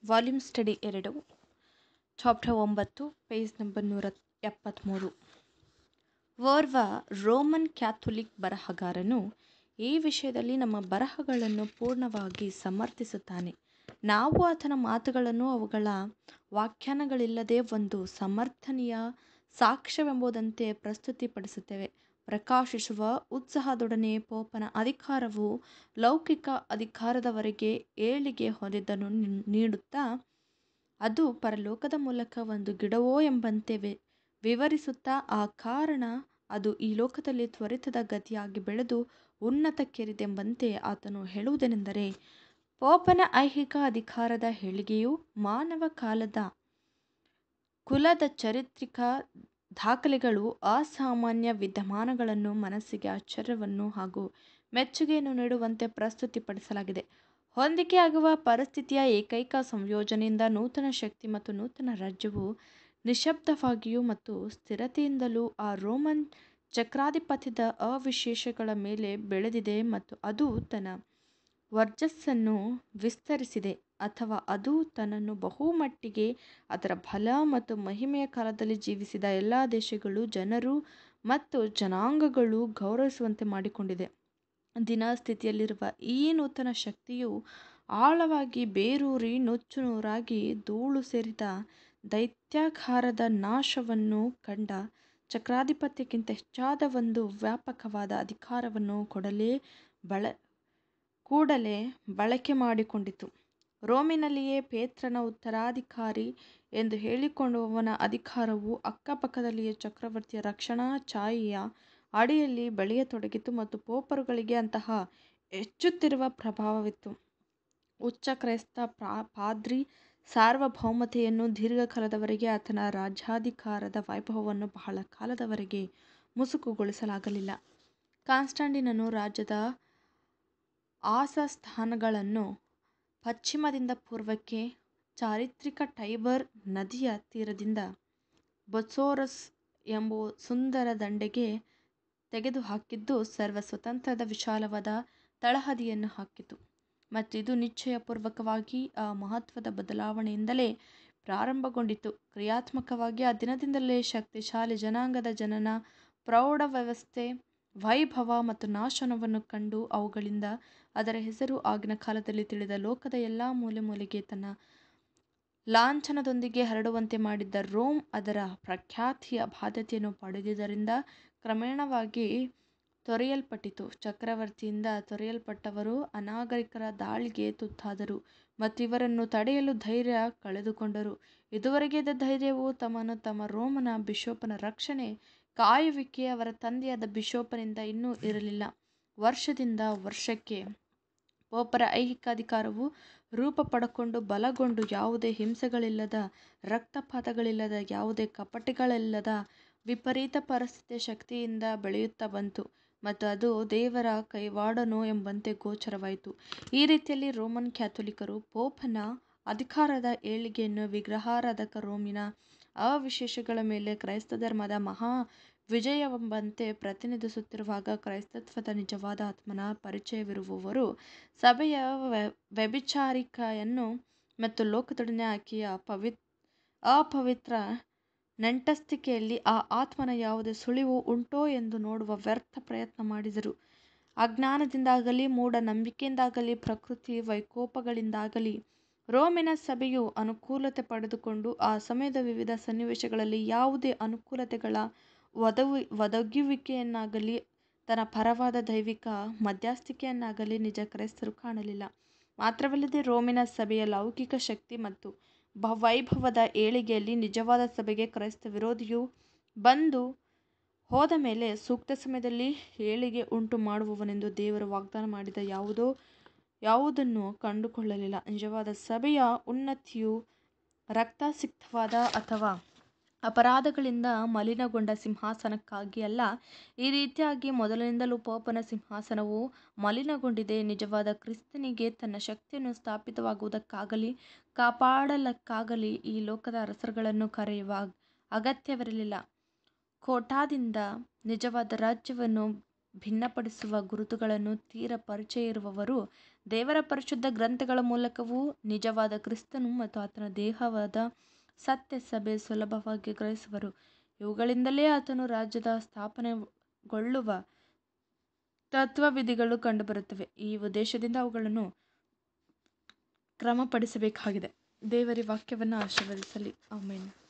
volume study ಎರಡು chapter ಒಂಬತ್ತು page number ನೂರ ಎಪ್ಪತ್ತ್ಮೂರು ಓರ್ವ ರೋಮನ್ ಕ್ಯಾಥೊಲಿಕ್ ಬರಹಗಾರನು ಈ ವಿಷಯದಲ್ಲಿ ನಮ್ಮ ಬರಹಗಳನ್ನು ಪೂರ್ಣವಾಗಿ ಸಮರ್ಥಿಸುತ್ತಾನೆ ನಾವು ಆತನ ಮಾತುಗಳನ್ನು ಅವುಗಳ ವ್ಯಾಖ್ಯಾನಗಳಿಲ್ಲದೆ ಒಂದು ಸಮರ್ಥನೀಯ ಸಾಕ್ಷ್ಯವೆಂಬುದಂತೆ ಪ್ರಸ್ತುತಿಪಡಿಸುತ್ತೇವೆ ಪ್ರಕಾಶಿಸುವ ಉತ್ಸಾಹದೊಡನೆ ಪೋಪನ ಅಧಿಕಾರವು ಲೌಕಿಕ ಅಧಿಕಾರದವರೆಗೆ ಏಳಿಗೆ ಹೊಂದಿದ್ದನ್ನು ನೀಡುತ್ತಾ ಅದು ಪರಲೋಕದ ಮೂಲಕ ಒಂದು ಗಿಡವೋ ಎಂಬಂತೆ ವಿ ವಿವರಿಸುತ್ತಾ ಆ ಕಾರಣ ಅದು ಈ ಲೋಕದಲ್ಲಿ ತ್ವರಿತದ ಗತಿಯಾಗಿ ಬೆಳೆದು ಉನ್ನತಕ್ಕೇರಿದೆಂಬಂತೆ ಆತನು ಹೇಳುವುದೇನೆಂದರೆ ಪೋಪನ ಐಹಿಕ ಅಧಿಕಾರದ ಏಳಿಗೆಯು ಮಾನವ ಕಾಲದ ಕುಲದ ಚಾರಿತ್ರಿಕ ದಾಖಲೆಗಳು ಅಸಾಮಾನ್ಯ ವಿದ್ಯಮಾನಗಳನ್ನು ಮನಸ್ಸಿಗೆ ಆಶ್ಚರ್ಯವನ್ನು ಹಾಗೂ ಮೆಚ್ಚುಗೆಯನ್ನು ನೀಡುವಂತೆ ಪ್ರಸ್ತುತಿಪಡಿಸಲಾಗಿದೆ ಹೊಂದಿಕೆಯಾಗುವ ಪರಿಸ್ಥಿತಿಯ ಏಕೈಕ ಸಂಯೋಜನೆಯಿಂದ ನೂತನ ಶಕ್ತಿ ಮತ್ತು ನೂತನ ರಾಜ್ಯವು ನಿಶ್ಶಬ್ದವಾಗಿಯೂ ಮತ್ತು ಸ್ಥಿರತೆಯಿಂದಲೂ ಆ ರೋಮನ್ ಚಕ್ರಾಧಿಪತ್ಯದ ಅವಿಶೇಷಗಳ ಮೇಲೆ ಬೆಳೆದಿದೆ ಮತ್ತು ಅದು ತನ್ನ ವರ್ಚಸ್ಸನ್ನು ವಿಸ್ತರಿಸಿದೆ ಅಥವಾ ಅದು ತನ್ನನ್ನು ಬಹುಮಟ್ಟಿಗೆ ಅದರ ಬಲ ಮತ್ತು ಮಹಿಮೆಯ ಕಾಲದಲ್ಲಿ ಜೀವಿಸಿದ ಎಲ್ಲ ದೇಶಗಳು ಜನರು ಮತ್ತು ಜನಾಂಗಗಳು ಗೌರವಿಸುವಂತೆ ಮಾಡಿಕೊಂಡಿದೆ ದಿನ ಸ್ಥಿತಿಯಲ್ಲಿರುವ ಈ ನೂತನ ಶಕ್ತಿಯು ಆಳವಾಗಿ ಬೇರೂರಿ ನುಚ್ಚುನೂರಾಗಿ ಧೂಳು ಸೇರಿದ ದೈತ್ಯಾಕಾರದ ನಾಶವನ್ನು ಕಂಡ ಚಕ್ರಾಧಿಪತ್ಯಕ್ಕಿಂತ ಹೆಚ್ಚಾದ ಒಂದು ವ್ಯಾಪಕವಾದ ಅಧಿಕಾರವನ್ನು ಕೊಡಲೇ ಬಳ ಕೂಡಲೇ ಬಳಕೆ ಮಾಡಿಕೊಂಡಿತು ರೋಮಿನಲ್ಲಿಯೇ ಪೇತ್ರನ ಉತ್ತರಾಧಿಕಾರಿ ಎಂದು ಹೇಳಿಕೊಳ್ಳುವವನ ಅಧಿಕಾರವು ಅಕ್ಕಪಕ್ಕದಲ್ಲಿಯೇ ಚಕ್ರವರ್ತಿಯ ರಕ್ಷಣಾ ಛಾಯೆಯ ಅಡಿಯಲ್ಲಿ ಬೆಳೆಯತೊಡಗಿತು ಮತ್ತು ಪೋಪರುಗಳಿಗೆ ಅಂತಹ ಹೆಚ್ಚುತ್ತಿರುವ ಪ್ರಭಾವವಿತ್ತು ಉಚ್ಚ ಕ್ರೈಸ್ತ ಪ್ರಾ ಪಾದ್ರಿ ಸಾರ್ವಭೌಮತೆಯನ್ನು ದೀರ್ಘಕಾಲದವರೆಗೆ ಆತನ ರಾಜ್ಯಾಧಿಕಾರದ ವೈಭವವನ್ನು ಬಹಳ ಕಾಲದವರೆಗೆ ಮುಸುಕುಗೊಳಿಸಲಾಗಲಿಲ್ಲ ಕಾನ್ಸ್ಟಾಂಟಿನನು ರಾಜ್ಯದ ಆಸಸ್ಥಾನಗಳನ್ನು ಪಶ್ಚಿಮದಿಂದ ಪೂರ್ವಕ್ಕೆ ಚಾರಿತ್ರಿಕ ಟೈಬರ್ ನದಿಯ ತೀರದಿಂದ ಬೊಸ್ಫೋರಸ್ ಎಂಬ ಸುಂದರ ದಂಡೆಗೆ ತೆಗೆದುಹಾಕಿದ್ದು ಸರ್ವ ಸ್ವತಂತ್ರದ ವಿಶಾಲವಾದ ತಳಹದಿಯನ್ನು ಹಾಕಿತು ಮತ್ತು ಇದು ನಿಶ್ಚಯಪೂರ್ವಕವಾಗಿ ಆ ಮಹತ್ವದ ಬದಲಾವಣೆಯಿಂದಲೇ ಪ್ರಾರಂಭಗೊಂಡಿತು ಕ್ರಿಯಾತ್ಮಕವಾಗಿ ಆ ದಿನದಿಂದಲೇ ಶಕ್ತಿಶಾಲಿ ಜನಾಂಗದ ಜನನ ಪ್ರೌಢ ವ್ಯವಸ್ಥೆ ವೈಭವ ಮತ್ತು ನಾಶನವನ್ನು ಕಂಡು ಅವುಗಳಿಂದ ಅದರ ಹೆಸರು ಆಗಿನ ಕಾಲದಲ್ಲಿ ತಿಳಿದ ಲೋಕದ ಎಲ್ಲ ಮೂಲೆ ಮೂಲೆಗೆ ತನ್ನ ಲಾಂಛನದೊಂದಿಗೆ ಹರಡುವಂತೆ ಮಾಡಿದ್ದ ರೋಮ್ ಅದರ ಪ್ರಖ್ಯಾತಿಯ ಬಾಧ್ಯತೆಯನ್ನು ಪಡೆದುದರಿಂದ ಕ್ರಮೇಣವಾಗಿ ತೊರೆಯಲ್ಪಟ್ಟಿತು ಚಕ್ರವರ್ತಿಯಿಂದ ತೊರೆಯಲ್ಪಟ್ಟವರು ಅನಾಗರಿಕರ ದಾಳಿಗೆ ತುತ್ತಾದರು ಮತ್ತು ಇವರನ್ನು ತಡೆಯಲು ಧೈರ್ಯ ಕಳೆದುಕೊಂಡರು ಇದುವರೆಗೆ ಇದ್ದ ಧೈರ್ಯವು ತಮ್ಮನ್ನು ತಮ್ಮ ರೋಮನ ಬಿಷೋಪನ ರಕ್ಷಣೆ ಕಾಯುವಿಕೆ ಅವರ ತಂದೆಯಾದ ಬಿಷೋಪನಿಂದ ಇನ್ನೂ ಇರಲಿಲ್ಲ ವರ್ಷದಿಂದ ವರ್ಷಕ್ಕೆ ಪೋಪರ ಐಹಿಕ ಅಧಿಕಾರವು ರೂಪ ಪಡಕೊಂಡು ಬಲಗೊಂಡು ಯಾವುದೇ ಹಿಂಸೆಗಳಿಲ್ಲದ ರಕ್ತಪಾತಗಳಿಲ್ಲದ ಯಾವುದೇ ಕಪಟಿಗಳಿಲ್ಲದ ವಿಪರೀತ ಪರಿಸ್ಥಿತಿಯ ಶಕ್ತಿಯಿಂದ ಬೆಳೆಯುತ್ತಾ ಬಂತು ಮತ್ತು ಅದು ದೇವರ ಕೈವಾಡನೋ ಎಂಬಂತೆ ಗೋಚರವಾಯಿತು ಈ ರೀತಿಯಲ್ಲಿ ರೋಮನ್ ಕ್ಯಾಥೋಲಿಕರು ಪೋಪನ ಅಧಿಕಾರದ ಏಳಿಗೆಯನ್ನು ವಿಗ್ರಹಾರಾಧಕ ರೋಮಿನ ಅವಿಶೇಷಗಳ ಮೇಲೆ ಕ್ರೈಸ್ತ ಧರ್ಮದ ಮಹಾ ವಿಜಯವೆಂಬಂತೆ ಪ್ರತಿನಿಧಿಸುತ್ತಿರುವಾಗ ಕ್ರೈಸ್ತತ್ವದ ನಿಜವಾದ ಆತ್ಮನ ಪರಿಚಯವಿರುವವರು ಸಭೆಯ ವ್ಯಭಿಚಾರಿಕೆಯನ್ನು ಮತ್ತು ಲೋಕದೊಡನೆ ಆಕೆಯ ಪವಿ ಅಪವಿತ್ರ ನಂಟಸ್ತಿಕೆಯಲ್ಲಿ ಆ ಆತ್ಮನ ಯಾವುದೇ ಸುಳಿವು ಉಂಟೋ ಎಂದು ನೋಡುವ ವ್ಯರ್ಥ ಪ್ರಯತ್ನ ಮಾಡಿದರು ಅಜ್ಞಾನದಿಂದಾಗಲಿ ಮೂಢನಂಬಿಕೆಯಿಂದಾಗಲಿ ಪ್ರಕೃತಿ ವೈಕೋಪಗಳಿಂದಾಗಲಿ ರೋಮಿನ ಸಭೆಯು ಅನುಕೂಲತೆ ಪಡೆದುಕೊಂಡು ಆ ಸಮಯದ ವಿವಿಧ ಸನ್ನಿವೇಶಗಳಲ್ಲಿ ಯಾವುದೇ ಅನುಕೂಲತೆಗಳ ಒದವು ಒದಗುವಿಕೆಯನ್ನಾಗಲಿ ತನ್ನ ಪರವಾದ ದೈವಿಕ ಮಧ್ಯಸ್ಥಿಕೆಯನ್ನಾಗಲಿ ನಿಜ ಕ್ರೈಸ್ತರು ಕಾಣಲಿಲ್ಲ ಮಾತ್ರವಲ್ಲದೆ ರೋಮಿನ ಸಭೆಯ ಲೌಕಿಕ ಶಕ್ತಿ ಮತ್ತು ವೈಭವದ ಏಳಿಗೆಯಲ್ಲಿ ನಿಜವಾದ ಸಭೆಗೆ ಕ್ರೈಸ್ತ ವಿರೋಧಿಯು ಬಂದು ಹೋದ ಮೇಲೆ ಸೂಕ್ತ ಸಮಯದಲ್ಲಿ ಏಳಿಗೆ ಉಂಟು ಮಾಡುವವನೆಂದು ದೇವರು ವಾಗ್ದಾನ ಮಾಡಿದ ಯಾವುದೋ ಯಾವುದನ್ನು ಕಂಡುಕೊಳ್ಳಲಿಲ್ಲ ನಿಜವಾದ ಸಭೆಯ ಉನ್ನತಿಯು ರಕ್ತಸಿಕ್ತವಾದ ಅಥವಾ ಅಪರಾಧಗಳಿಂದ ಮಲಿನಗೊಂಡ ಸಿಂಹಾಸನಕ್ಕಾಗಿ ಅಲ್ಲ ಈ ರೀತಿಯಾಗಿ ಮೊದಲಿನಿಂದಲೂ ಪೋಪನ ಸಿಂಹಾಸನವು ಮಲಿನಗೊಂಡಿದೆ ನಿಜವಾದ ಕ್ರಿಸ್ತನಿಗೆ ತನ್ನ ಶಕ್ತಿಯನ್ನು ಸ್ಥಾಪಿತವಾಗುವುದಕ್ಕಾಗಲಿ ಕಾಪಾಡಲಕ್ಕಾಗಲಿ ಈ ಲೋಕದ ಅರಸರುಗಳನ್ನು ಕರೆಯುವ ಅಗತ್ಯವಿರಲಿಲ್ಲ ಕೋಟಾದಿಂದ ನಿಜವಾದ ರಾಜ್ಯವನ್ನು ಭಿನ್ನಪಡಿಸುವ ಗುರುತುಗಳನ್ನು ತೀರ ಪರಿಚಯ ಇರುವವರು ದೇವರ ಪರಿಶುದ್ಧ ಗ್ರಂಥಗಳ ಮೂಲಕವೂ ನಿಜವಾದ ಕ್ರಿಸ್ತನು ಮತ್ತು ಆತನ ದೇಹವಾದ ಸತ್ಯ ಸಭೆ ಸುಲಭವಾಗಿ ಗ್ರಹಿಸುವರು ಇವುಗಳಿಂದಲೇ ಆತನು ರಾಜ್ಯದ ಸ್ಥಾಪನೆಗೊಳ್ಳುವ ತತ್ವವಿಧಿಗಳು ಕಂಡುಬರುತ್ತವೆ ಈ ಉದ್ದೇಶದಿಂದ ಅವುಗಳನ್ನು ಕ್ರಮಪಡಿಸಬೇಕಾಗಿದೆ ದೇವರ ವಾಕ್ಯವನ್ನು ಆಶೀರ್ವದಿಸಲಿ ಆಮೇಲೆ